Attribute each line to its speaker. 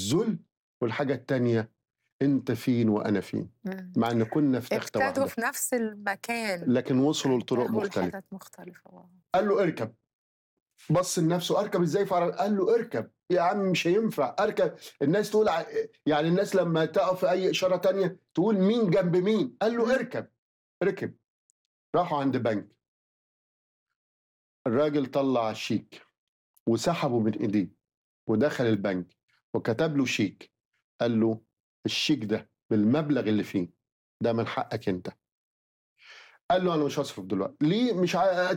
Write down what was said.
Speaker 1: الذل والحاجة التانية أنت فين وأنا فين
Speaker 2: إمم.
Speaker 1: مع إن كنا في تختة
Speaker 2: ابتدوا
Speaker 1: واحدة
Speaker 2: في نفس المكان
Speaker 1: لكن وصلوا لطرق
Speaker 2: انتهوا
Speaker 1: مختلفة
Speaker 2: لحتت مختلفة آه.
Speaker 1: قال له اركب بص لنفسه اركب ازاي في عربية قال له اركب يا عم مش هينفع اركب الناس تقول ع- يعني الناس لما تقف في اي اشاره تانية تقول مين جنب مين قال له اركب ركب راحوا عند بنك الراجل طلع شيك وسحبه من ايديه ودخل البنك وكتب له شيك قال له الشيك ده بالمبلغ اللي فيه ده من حقك انت قال له انا مش هصرف دلوقتي ليه مش ع...